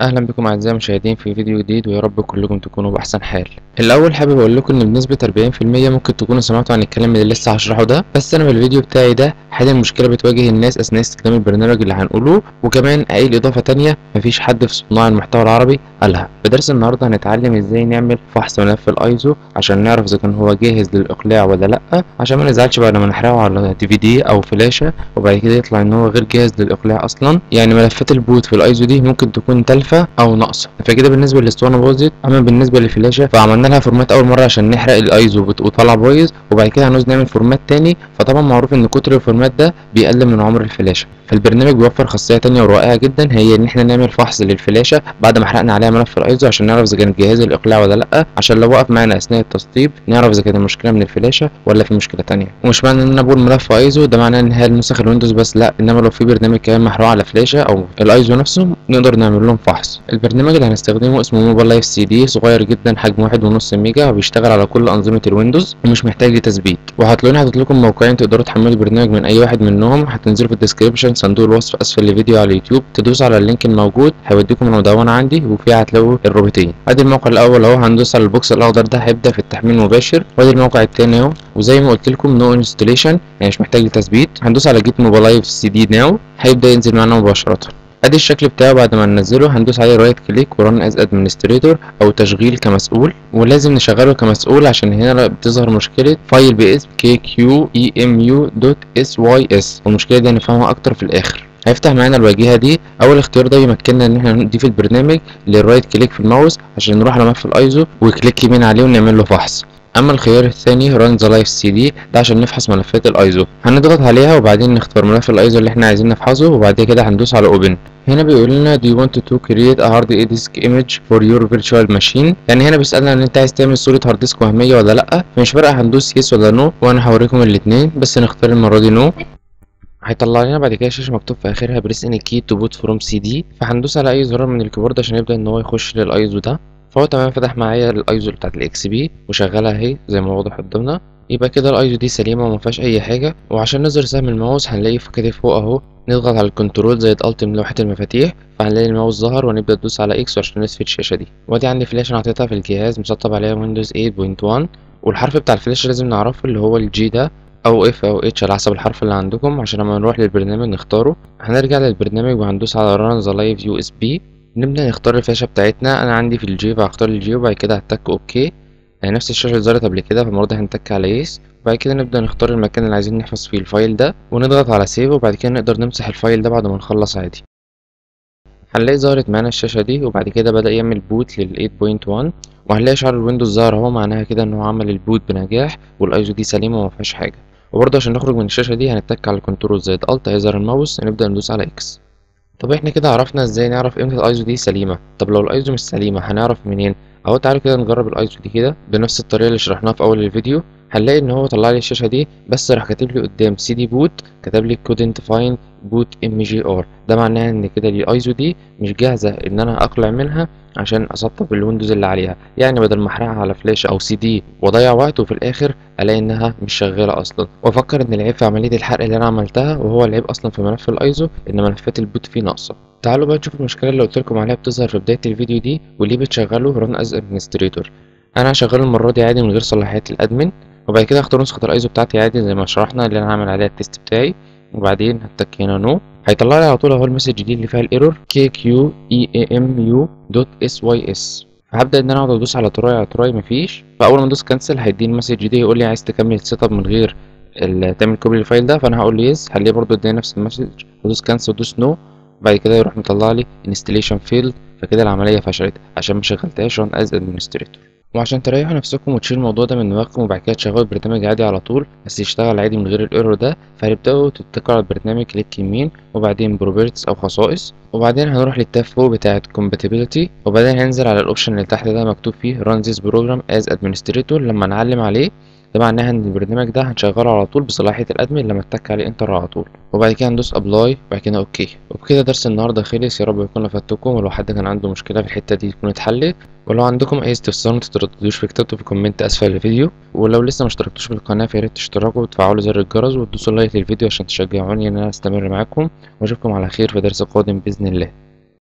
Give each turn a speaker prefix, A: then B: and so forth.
A: اهلا بكم اعزائي المشاهدين في فيديو جديد ويا رب كلكم تكونوا باحسن حال الاول حابب اقول لكم ان بنسبه 40% ممكن تكونوا سمعتوا عن الكلام اللي لسه هشرحه ده بس انا في الفيديو بتاعي ده حل مشكله بتواجه الناس اثناء استخدام البرنامج اللي هنقوله وكمان قايل اضافه تانية مفيش حد في صناع المحتوى العربي قالها في درس النهارده هنتعلم ازاي نعمل فحص ملف الايزو عشان نعرف اذا كان هو جاهز للاقلاع ولا لا عشان ما نزعلش بعد ما نحرقه على دي في دي او فلاشه وبعد كده يطلع ان هو غير جاهز للاقلاع اصلا يعني ملفات البوت في الايزو دي ممكن تكون تالفه او ناقصه فكده بالنسبه للاسطوانه باظت اما بالنسبه للفلاشه فعملنا لها فورمات اول مره عشان نحرق الايزو وطلع بايظ وبعد كده هنعوز نعمل فورمات تاني فطبعا معروف ان كتر الفورمات ده بيقلل من عمر الفلاشه فالبرنامج بيوفر خاصيه تانية ورائعه جدا هي ان احنا نعمل فحص للفلاشه بعد ما حرقنا عليها ملف الايزو عشان نعرف اذا كانت جاهزه للاقلاع ولا لا عشان لو وقف معانا اثناء التسطيب نعرف اذا كانت المشكله من الفلاشه ولا في مشكله تانية ومش معنى ان انا بقول ملف ايزو ده معناه ان هي نسخ الويندوز بس لا انما لو في برنامج كمان محروق على فلاشه او الايزو نفسه نقدر نعمل لهم فحص البرنامج اللي هنستخدمه اسمه موبايل لايف سي دي صغير جدا حجم واحد ونص ميجا وبيشتغل على كل انظمه الويندوز ومش محتاج لتثبيت وهتلاقوني حاطط لكم موقعين تقدروا تحملوا البرنامج من اي واحد منهم هتنزلوا في الديسكربشن صندوق الوصف اسفل الفيديو على اليوتيوب تدوس على اللينك الموجود هيوديكم المدونه عندي وفيها هتلاقوا الرابطين ادي الموقع الاول اهو هندوس على البوكس الاخضر ده هيبدا في التحميل مباشر وادي الموقع التاني اهو وزي ما قلت لكم نو انستليشن يعني مش محتاج لتثبيت هندوس على جيت موبايل لايف سي دي ناو هيبدا ينزل معانا مباشره ادي الشكل بتاعه بعد ما ننزله هندوس عليه رايت كليك وران از ادمنستريتور او تشغيل كمسؤول ولازم نشغله كمسؤول عشان هنا بتظهر مشكله فايل باسم kqemu.sys والمشكله دي هنفهمها اكتر في الاخر هيفتح معانا الواجهه دي اول اختيار ده يمكننا ان احنا نضيف البرنامج للرايت كليك في الماوس عشان نروح على ملف الايزو وكليك يمين عليه ونعمل له فحص اما الخيار الثاني ران ذا لايف سي دي ده عشان نفحص ملفات الايزو هنضغط عليها وبعدين نختار ملف الايزو اللي احنا عايزين نفحصه وبعد كده هندوس على اوبن هنا بيقول لنا do you want to create a hard disk image for your virtual machine يعني هنا بيسألنا ان انت عايز تعمل صورة هارد ديسك وهمية ولا لا فمش فارقة هندوس يس ولا نو وانا هوريكم الاتنين بس نختار المرة دي نو هيطلع لنا بعد كده شاشة مكتوب في اخرها بريس ان كي تو بوت فروم سي دي فهندوس على اي زرار من الكيبورد عشان يبدأ ان هو يخش للايزو ده فهو تمام فتح معايا الايزو بتاعت الاكس بي وشغالة اهي زي ما واضح قدامنا يبقى كده الايزو دي سليمة ومفيهاش اي حاجة وعشان نظهر سهم الماوس هنلاقيه كده فوق اهو نضغط على الكنترول زائد الت من لوحة المفاتيح فهنلاقي الماوس ظهر ونبدأ ندوس على اكس عشان نصفي الشاشة دي وادي عندي فلاشة انا حاططها في الجهاز مسطب عليها ويندوز 8.1 والحرف بتاع الفلاشة لازم نعرفه اللي هو الجي ده او اف او اتش على حسب الحرف اللي عندكم عشان لما نروح للبرنامج نختاره هنرجع للبرنامج وهندوس على ران ذا لايف يو اس بي نبدأ نختار الفلاشة بتاعتنا انا عندي في الجي فهختار الجي وبعد كده هتك اوكي يعني نفس الشاشة اللي ظهرت قبل كده فالمرة دي هنتك على يس وبعد كده نبدأ نختار المكان اللي عايزين نحفظ فيه الفايل ده ونضغط على سيف وبعد كده نقدر نمسح الفايل ده بعد ما نخلص عادي هنلاقي ظهرت معانا الشاشة دي وبعد كده بدأ يعمل بوت لل 8.1 وهنلاقي شعار الويندوز ظهر اهو معناها كده ان هو عمل البوت بنجاح والايزو دي سليمة ومفيهاش حاجة وبرضه عشان نخرج من الشاشة دي هنتك على كنترول زائد الت هيظهر الماوس نبدأ ندوس على اكس طب احنا كده عرفنا ازاي نعرف امتى الايزو دي سليمة طب لو الايزو مش سليمة هنعرف منين اهو تعالوا كده نجرب الايزو دي كده بنفس الطريقة اللي شرحناها في اول الفيديو هنلاقي ان هو طلع لي الشاشة دي بس راح كاتب لي قدام سي دي بوت كتب لي couldn't find boot ام جي ار ده معناه ان كده الايزو دي مش جاهزة ان انا اقلع منها عشان اسطب الويندوز اللي عليها يعني بدل ما احرقها على فلاش او سي دي واضيع وقت وفي الاخر الاقي انها مش شغاله اصلا وافكر ان العيب في عمليه الحرق اللي انا عملتها وهو العيب اصلا في ملف الايزو ان ملفات البوت فيه ناقصه تعالوا بقى نشوف المشكله اللي قلت لكم عليها بتظهر في بدايه الفيديو دي وليه بتشغله ران از ادمنستريتور انا هشغله المره دي عادي من غير صلاحيات الادمن وبعد كده هختار نسخه الايزو بتاعتي عادي زي ما شرحنا اللي انا هعمل عليها التيست بتاعي وبعدين هتك هنا نو هيطلع لي على طول اهو المسج دي اللي فيها الايرور kqeamu.sys فهبدا ان انا اقعد ادوس على تراي على تراي مفيش فاول ما ادوس كانسل هيديني المسج دي يقول لي عايز تكمل سيت اب من غير تعمل كوبي للفايل ده فانا هقول له يس هلاقيه برضه اداني نفس المسج ادوس كانسل وادوس نو بعد كده يروح مطلع لي انستليشن فيلد فكده العمليه فشلت عشان ما شغلتهاش ران از ادمنستريتور وعشان تريحوا نفسكم وتشيلوا الموضوع ده من دماغكم وبعد كده تشغلوا البرنامج عادي على طول بس يشتغل عادي من غير الايرور ده فهتبداوا تتكوا على البرنامج كليك يمين وبعدين بروبرتس او خصائص وبعدين هنروح للتاب فوق بتاعه compatibility وبعدين هننزل على الاوبشن اللي تحت ده مكتوب فيه run this program as administrator لما نعلم عليه ده معناها ان البرنامج ده هنشغله على طول بصلاحيه الادمن لما تتك عليه انتر على طول وبعد كده ندوس ابلاي وبعد كده اوكي وبكده درس النهارده خلص يا رب يكون افدتكم ولو حد كان عنده مشكله في الحته دي تكون اتحلت ولو عندكم اي استفسار متترددوش في كتابته في كومنت اسفل الفيديو ولو لسه ما اشتركتوش في القناه فياريت تشتركوا وتفعلوا زر الجرس وتدوسوا لايك للفيديو عشان تشجعوني ان انا استمر معاكم واشوفكم على خير في درس قادم باذن الله